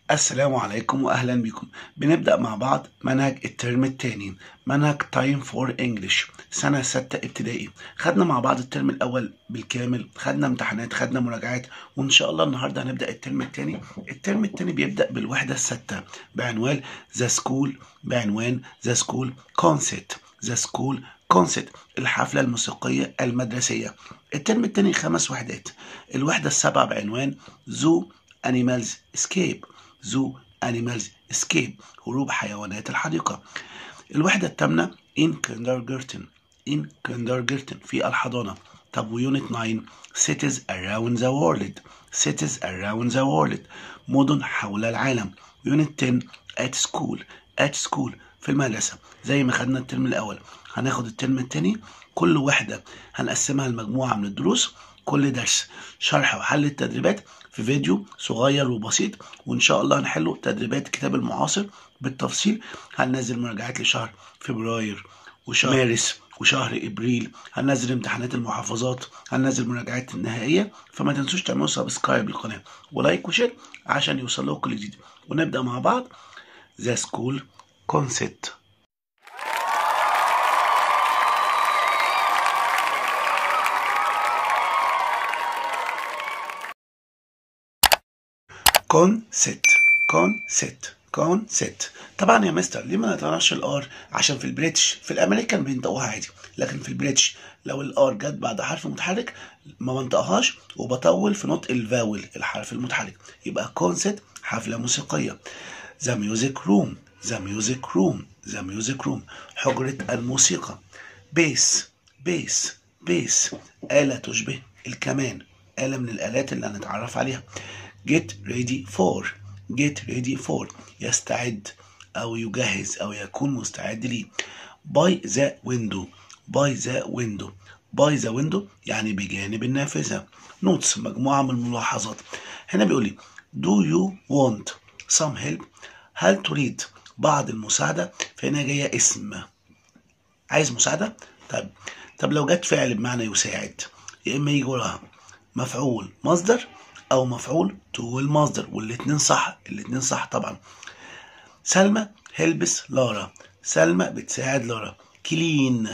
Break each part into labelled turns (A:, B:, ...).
A: السلام عليكم واهلا بكم بنبدا مع بعض منهج الترم الثاني منهج تايم فور انجلش سنه سته ابتدائي خدنا مع بعض الترم الاول بالكامل خدنا امتحانات خدنا مراجعات وان شاء الله النهارده هنبدا الترم الثاني الترم الثاني بيبدا بالوحده السادسه بعنوان ذا سكول بعنوان ذا سكول كونسيت ذا سكول كونسيت الحفله الموسيقيه المدرسيه الترم الثاني خمس وحدات الوحده السابعه بعنوان زو انيمالز اسكيب زو انيمالز اسكيب هروب حيوانات الحديقة الوحدة الثامنة in kindergarten in kindergarten في الحضانة طب ويونت 9 cities around the world cities around the world مدن حول العالم يونت 10 at school at school في المدرسة زي ما خدنا الترم الأول هناخد الترم الثاني كل وحدة هنقسمها لمجموعة من الدروس كل درس شرح وحل التدريبات في فيديو صغير وبسيط وان شاء الله هنحله تدريبات الكتاب المعاصر بالتفصيل هننزل مراجعات لشهر فبراير وشهر مارس وشهر ابريل هننزل امتحانات المحافظات هننزل مراجعات النهائيه فما تنسوش تعملوا سبسكرايب للقناه ولايك وشير عشان يوصل لكم كل جديد ونبدا مع بعض ذا سكول كونسيبت كون ست كون ست كون ست طبعا يا مستر ليه ما نطلعش الار عشان في البريتش في الامريكان بينطقوها عادي لكن في البريتش لو الار جت بعد حرف متحرك ما بنطقهاش وبطول في نطق الفاول الحرف المتحرك يبقى كونسيت حفله موسيقيه ذا ميوزك روم ذا ميوزك روم ذا ميوزك روم حجره الموسيقى بيس بيس بيس آلة تشبه الكمان آلة من الآلات اللي هنتعرف عليها get ready for get ready for يستعد أو يجهز أو يكون مستعد ليه by the window by the window by the window يعني بجانب النافذة notes مجموعة من الملاحظات هنا بيقول لي do you want some help هل تريد بعض المساعدة فهنا جاية اسم عايز مساعدة طيب طب لو جت فعل بمعنى يساعد يا إما يجي وراها مفعول مصدر او مفعول تو المصدر والاتنين صح الاتنين صح طبعا سلمى هيلبس لارا سلمى بتساعد لارا كلين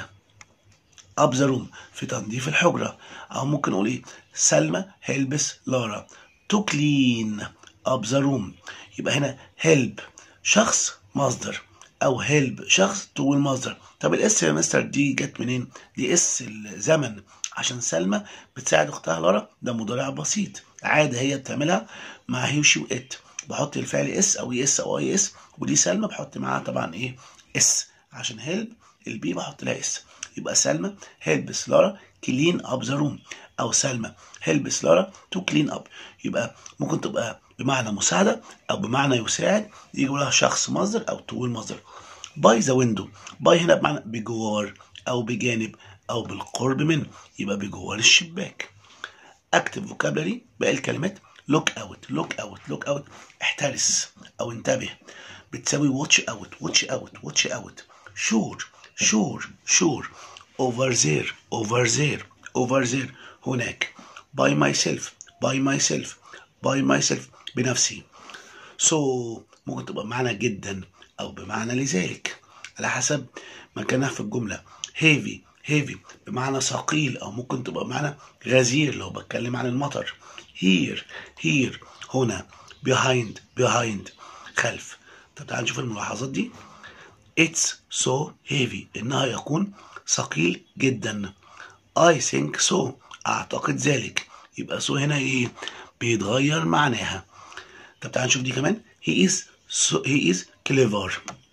A: اب ذا روم في تنظيف الحجره او ممكن نقول ايه سلمى هيلبس لارا تو كلين اب ذا روم يبقى هنا هيلب شخص مصدر او هيلب شخص تو المصدر طب الاس يا مستر دي جت منين دي اس الزمن عشان سلمى بتساعد اختها لارا ده مضارع بسيط عادة هي بتعملها مع هي وشي وات بحط الفعل اس او اس او اي اس ودي سلمى بحط معاها طبعا ايه اس عشان هيلب البي بحط لها اس يبقى سلمى هيلبس لارا كلين اب ذا روم او سلمى هيلبس لارا تو كلين اب يبقى ممكن تبقى بمعنى مساعدة او بمعنى يساعد يجي لها شخص مصدر او تو المصدر باي ذا ويندو باي هنا بمعنى بجوار او بجانب او بالقرب منه يبقى بجوار الشباك اكتب فوكابلري باقي الكلمات لوك اوت لوك اوت لوك اوت احترس او انتبه بتساوي واتش اوت واتش اوت واتش اوت شور شور شور اوفر زير اوفر زير اوفر زير هناك باي ماي سيلف باي ماي سيلف باي ماي سيلف بنفسي سو so, ممكن تبقى بمعنى جدا او بمعنى لذلك على حسب مكانها في الجمله هيفي هيفي بمعنى ثقيل او ممكن تبقى بمعنى غزير لو بتكلم عن المطر هير هير هنا behind behind خلف طب تعال نشوف الملاحظات دي it's so heavy انها يكون ثقيل جدا I think so اعتقد ذلك يبقى so هنا ايه بيتغير معناها طب تعال نشوف دي كمان he is so he is clever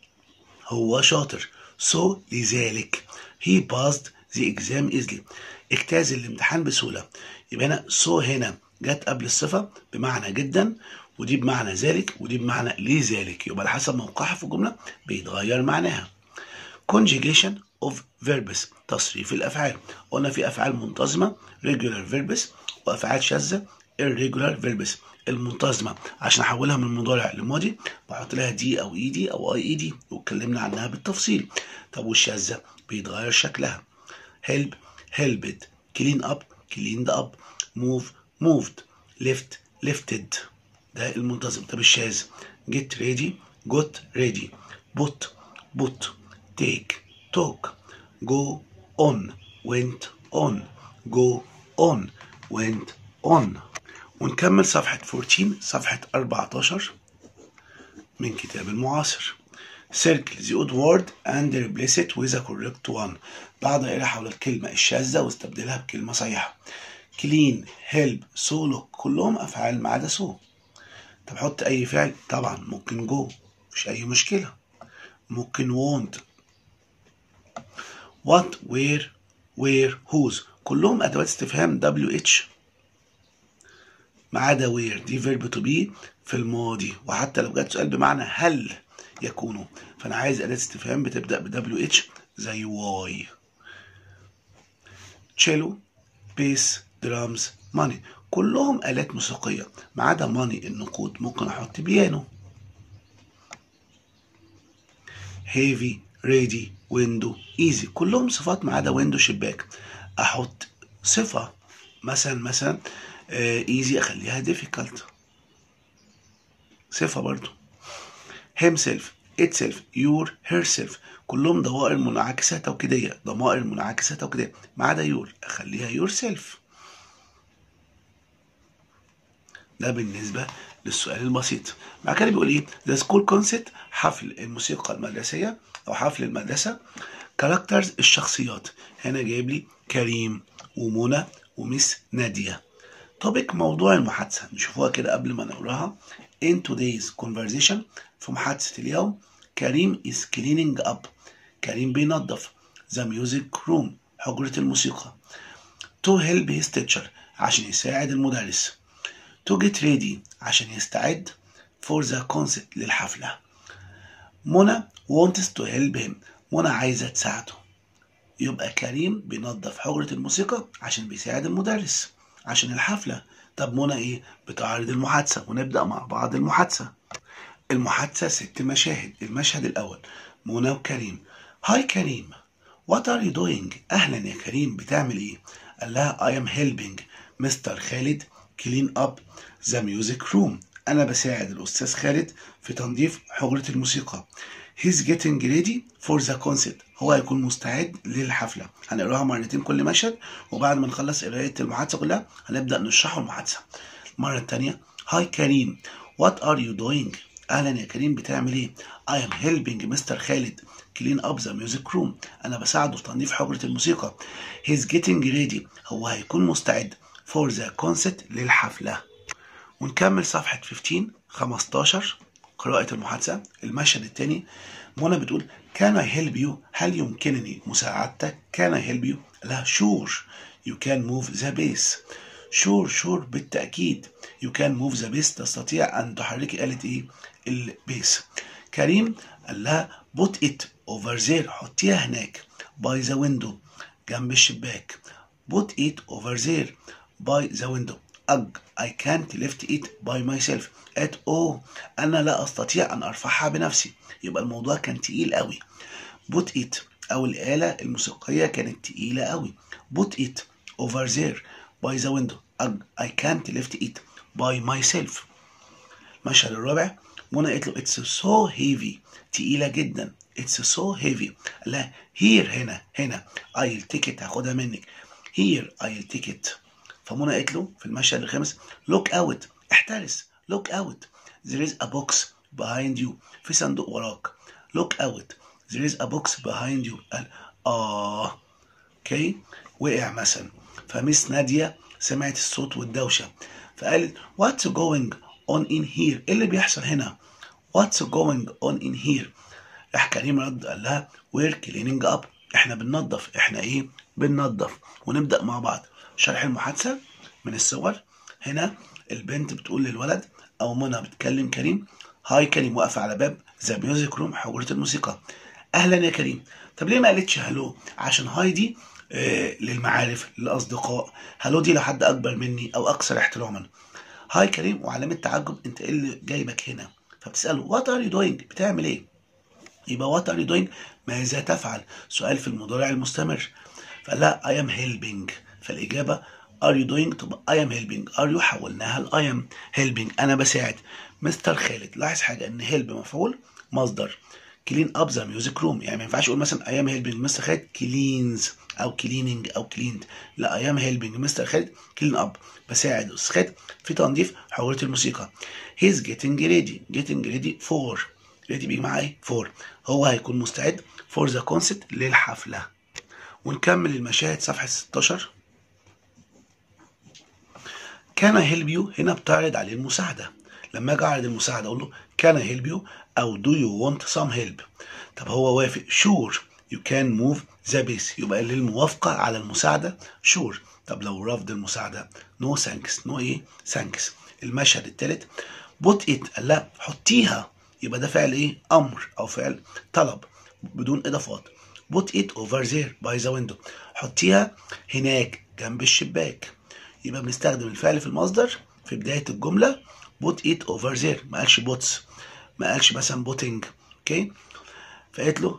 A: هو شاطر so لذلك he passed the exam easily اجتاز الامتحان بسهولة يبقى هنا so هنا جت قبل الصفة بمعنى جدا ودي بمعنى ذلك ودي بمعنى لذلك يبقى على حسب موقعها في الجملة بيتغير معناها conjugation of verbs تصريف الأفعال قلنا في أفعال منتظمة regular verbs وأفعال شاذة irregular verbs المنتظمة عشان أحولها من مضارع لماضي بحط لها دي أو إي دي أو أي إي دي واتكلمنا عنها بالتفصيل طب والشاذة بيتغير شكلها help helped clean up cleaned up move moved left lifted ده المنتظم طب الشاذ get ready got ready put put take took go on went on go on went on ونكمل صفحة 14 صفحة 14 من كتاب المعاصر circle the odd word and replace it with a correct one بعد اقرا حول الكلمة الشاذة واستبدلها بكلمة صحيحة clean help so look كلهم أفعال ما عدا so طب حط أي فعل طبعا ممكن go مفيش أي مشكلة ممكن want what where where whose كلهم أدوات استفهام WH ما عدا وير دي فيرب تو بي في الماضي وحتى لو جت سؤال بمعنى هل يكونوا فانا عايز اداه استفهام بتبدا ب دبليو اتش زي واي تشيلو بيس درامز ماني كلهم آلات موسيقية ما عدا ماني النقود ممكن أحط بيانو هيفي ريدي ويندو ايزي كلهم صفات ما عدا ويندو شباك أحط صفة مثلا مثلا ايزي اخليها difficult صفة برضو himself itself your herself كلهم ضمائر منعكسة توكيدية ضمائر منعكسة توكيدية ما عدا يور اخليها yourself ده بالنسبة للسؤال البسيط بعد كده بيقول ايه the school concert حفل الموسيقى المدرسية او حفل المدرسة characters الشخصيات هنا جايب لي كريم ومنى ومس ناديه توبيك موضوع المحادثة نشوفوها كده قبل ما نقراها in today's conversation في محادثة اليوم كريم is cleaning up كريم بينظف the music room حجرة الموسيقى to help his teacher عشان يساعد المدرس to get ready عشان يستعد for the concert للحفلة منى wants to help him منى عايزة تساعده يبقى كريم بينظف حجرة الموسيقى عشان بيساعد المدرس عشان الحفلة طب منى ايه بتعرض المحادثة ونبدأ مع بعض المحادثة المحادثة ست مشاهد المشهد الأول منى وكريم هاي كريم وات ار يو دوينج أهلا يا كريم بتعمل ايه قال لها I am helping مستر خالد clean up the music room أنا بساعد الأستاذ خالد في تنظيف حجرة الموسيقى He's getting ready for the concert هو هيكون مستعد للحفلة هنقراها مرتين كل مشهد وبعد ما نخلص قراية المحادثة كلها هنبدأ نشرح المحادثة المرة التانية هاي كريم what are you doing أهلا يا كريم بتعمل إيه I am helping مستر خالد clean up the music room أنا بساعده في تنظيف حجرة الموسيقى He's getting ready هو هيكون مستعد for the concert للحفلة ونكمل صفحة 15 15 قراءة المحادثة المشهد الثاني منى بتقول can I help you هل يمكنني مساعدتك can I help you لا sure you can move the base sure sure بالتأكيد you can move the base تستطيع أن تحركي آلة إيه البيس كريم قال لها put it over there حطيها هناك by the window جنب الشباك put it over there by the window أج I can't lift it by myself at all أنا لا أستطيع أن أرفعها بنفسي يبقى الموضوع كان تقيل قوي put it أو الآلة الموسيقية كانت تقيلة قوي put it over there by the window أج I can't lift it by myself المشهد الرابع منى قالت له it's so heavy تقيلة جدا it's so heavy لا here هنا هنا I'll take it هاخدها منك here I'll take it فمنى قالت له في المشهد الخامس look out احترس look out there is a box behind you في صندوق وراك look out there is a box behind you قال اه اوكي وقع مثلا فميس نادية سمعت الصوت والدوشة فقالت what's going on in here ايه اللي بيحصل هنا what's going on in here راح كريم رد قال لها we're cleaning up احنا بننظف احنا ايه بننظف ونبدأ مع بعض شرح المحادثة من الصور هنا البنت بتقول للولد او منى بتكلم كريم هاي كريم واقف على باب ذا ميوزك روم حجرة الموسيقى اهلا يا كريم طب ليه ما قالتش هلو عشان هاي دي آه للمعارف للاصدقاء هلو دي لحد اكبر مني او اكثر احتراما هاي كريم وعلامة تعجب انت ايه اللي جايبك هنا فبتسأله وات ار يو دوينج بتعمل ايه يبقى وات ار يو دوينج ماذا تفعل سؤال في المضارع المستمر فقال لها I am helping فالإجابة are you doing تبقى I am helping are you حولناها ل I am helping أنا بساعد مستر خالد لاحظ حاجة إن help مفعول مصدر كلين اب ذا ميوزك روم يعني ما ينفعش اقول مثلا اي ام هيلبنج مستر خالد كلينز او كليننج او كليند لا اي ام هيلبنج مستر خالد كلين اب بساعد استاذ خالد في تنظيف حوالة الموسيقى هيز جيتنج ريدي جيتنج ريدي فور ريدي بيجي معاه ايه فور هو هيكون مستعد فور ذا كونسرت للحفله ونكمل المشاهد صفحه 16 كان هيلب يو هنا بتعرض عليه المساعده لما اجي اعرض المساعده اقول له كان هيلب يو او do you want some help طب هو وافق sure you can move the base يبقى للموافقة على المساعدة sure طب لو رفض المساعدة no thanks no ايه thanks المشهد الثالث put it قال لا حطيها يبقى ده فعل ايه امر او فعل طلب بدون اضافات put it over there by the window حطيها هناك جنب الشباك يبقى بنستخدم الفعل في المصدر في بداية الجملة put it over there ما قالش puts ما قالش مثلا بوتنج اوكي فقالت له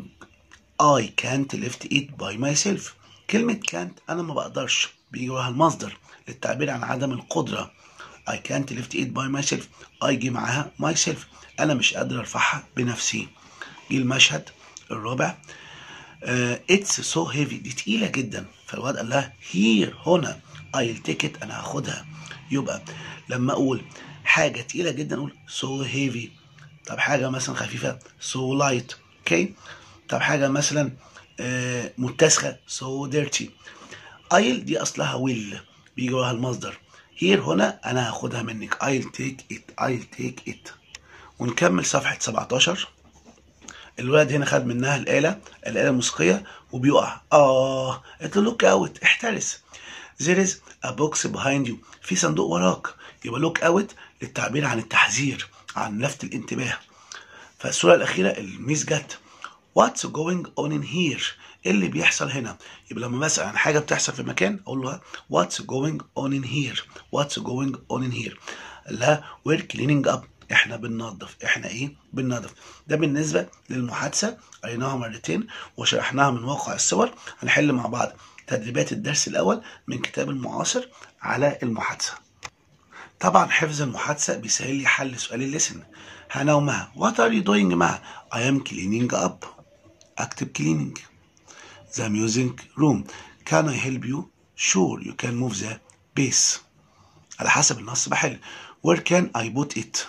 A: I can't lift it by myself كلمة can't أنا ما بقدرش بيجي وراها المصدر للتعبير عن عدم القدرة I can't lift it by myself I جي معاها myself أنا مش قادر أرفعها بنفسي جه المشهد الرابع uh, it's so heavy دي تقيلة جدا فالواد قال لها here هنا I'll take it أنا هاخدها يبقى لما أقول حاجة تقيلة جدا أقول so heavy طب حاجة مثلا خفيفة so light اوكي طب حاجة مثلا آه متسخة so dirty I'll دي أصلها will بيجي وراها المصدر here هنا أنا هاخدها منك I'll take it I'll take it ونكمل صفحة 17 الولد هنا خد منها الآلة الآلة الموسيقية وبيقع آه قلت له look out احترس there is a box behind you في صندوق وراك يبقى look out للتعبير عن التحذير عن لفت الانتباه فالصورة الأخيرة الميس جت What's going on in here إيه اللي بيحصل هنا يبقى لما بسأل عن حاجة بتحصل في مكان أقول له What's going on in here What's going on in here لا we're cleaning up احنا بننظف احنا ايه بننظف ده بالنسبة للمحادثة قريناها مرتين وشرحناها من واقع الصور هنحل مع بعض تدريبات الدرس الأول من كتاب المعاصر على المحادثة طبعا حفظ المحادثة بيسهل لي حل سؤال الليسن هنا ومها what are you doing معها I am cleaning up اكتب cleaning the music room can I help you sure you can move the base على حسب النص بحل where can I put it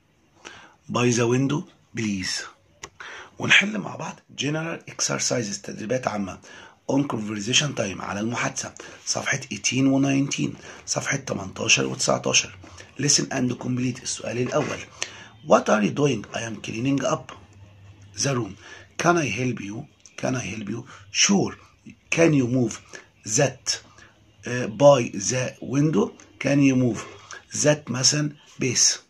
A: by the window please ونحل مع بعض general exercises تدريبات عامة on conversation time على المحادثة صفحة 18 و 19 صفحة 18 و 19 listen and complete السؤال الأول What are you doing? I am cleaning up the room. Can I help you? Can I help you? Sure. Can you move that uh, by the window? Can you move that مثلا base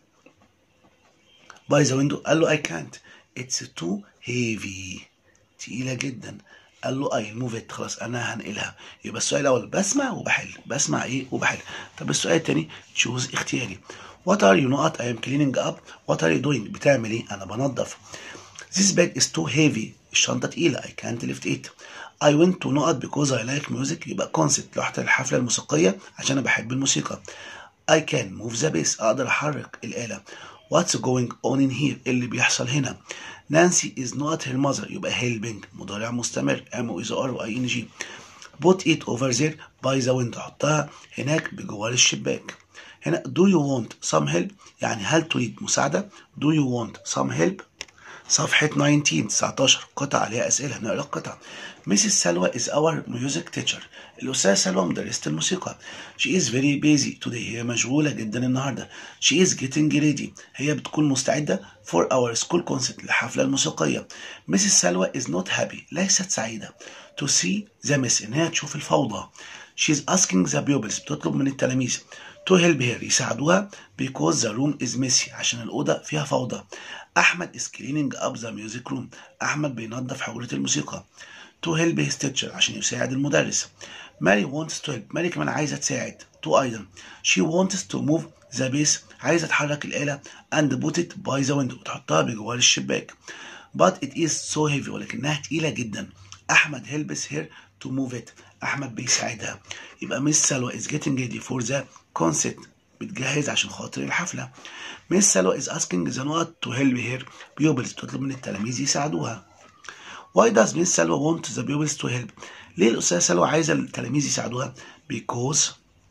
A: by the window? قال له I can't. It's too heavy. تقيلة جدا. قال له I move it خلاص أنا هنقلها. يبقى السؤال الأول بسمع وبحل. بسمع إيه وبحل. طب السؤال التاني تشوز اختياري. What are you not? I am cleaning up. What are you doing? بتعمل ايه؟ أنا بنظف. This bag is too heavy. الشنطة تقيلة. I can't lift it. I went to نقط because I like music. يبقى concept رحت الحفلة الموسيقية عشان أنا بحب الموسيقى. I can move the bass. أقدر أحرك الآلة. What's going on in here? اللي بيحصل هنا. Nancy is not her mother. يبقى helping مضارع مستمر. M و is R و I N G. Put it over there by the window. حطها هناك بجوار الشباك. هنا do you want some help يعني هل تريد مساعدة do you want some help صفحة 19 19 قطع عليها أسئلة نقرأ القطع Mrs. سلوى is our music teacher الأستاذة سلوى مدرسة الموسيقى She is very busy today هي مشغولة جدا النهاردة She is getting ready هي بتكون مستعدة for our school concert الحفلة الموسيقية Mrs. سلوى is not happy ليست سعيدة to see the mess إن هي تشوف الفوضى She is asking the pupils بتطلب من التلاميذ to help her يساعدوها because the room is messy عشان الأوضة فيها فوضى أحمد is cleaning up the music room أحمد بينظف حولة الموسيقى to help his teacher عشان يساعد المدرس ماري wants to help ماري كمان عايزة تساعد to أيضا she wants to move the bass عايزة تحرك الآلة and put it by the window وتحطها بجوار الشباك but it is so heavy ولكنها تقيلة جدا أحمد helps her to move it احمد بيساعدها يبقى ميس سلوى is getting ready for the concert بتجهز عشان خاطر الحفله ميس سلوى is asking the not to help her pupils بتطلب من التلاميذ يساعدوها Why does Miss سلوى want the pupils to help ليه الأستاذة سلوى عايزة التلاميذ يساعدوها because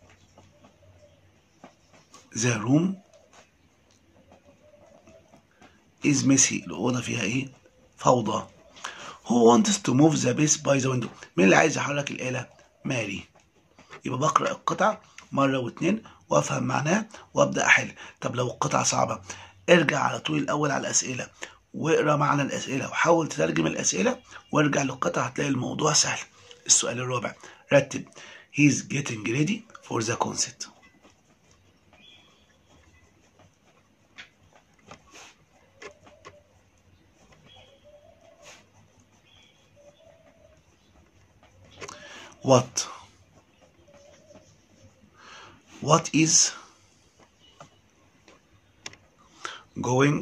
A: the room is messy الأوضة فيها إيه فوضى Who wants to move the base by the window مين اللي عايز يحرك الآلة ماري يبقى بقرأ القطع مرة واتنين وافهم معناها وابدا احل طب لو القطعه صعبه ارجع على طول الاول على الاسئله واقرا معنى الاسئله وحاول تترجم الاسئله وارجع للقطعه هتلاقي الموضوع سهل السؤال الرابع رتب he's getting ready for the concert what what is going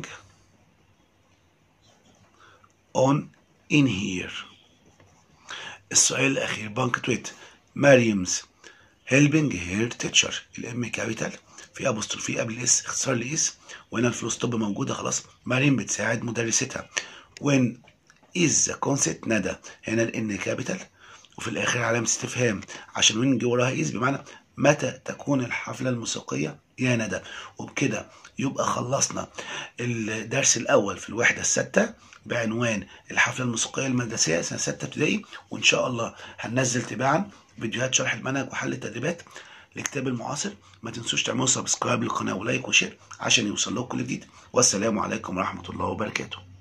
A: on in here السؤال الأخير بانكتويت مريمز helping her teacher الام كابيتال في ابوستروفي قبل الاس اختصار لاس وهنا الفلوستوب موجوده خلاص مريم بتساعد مدرستها when is the concept ندى هنا الان كابيتال وفي الاخر علامه استفهام عشان وين جه وراها از بمعنى متى تكون الحفله الموسيقيه يا ندى وبكده يبقى خلصنا الدرس الاول في الوحده السادسه بعنوان الحفله الموسيقيه المدرسيه سنه سته ابتدائي وان شاء الله هننزل تباعا فيديوهات شرح المنهج وحل التدريبات لكتاب المعاصر ما تنسوش تعملوا سبسكرايب للقناه ولايك وشير عشان يوصل لكم كل جديد والسلام عليكم ورحمه الله وبركاته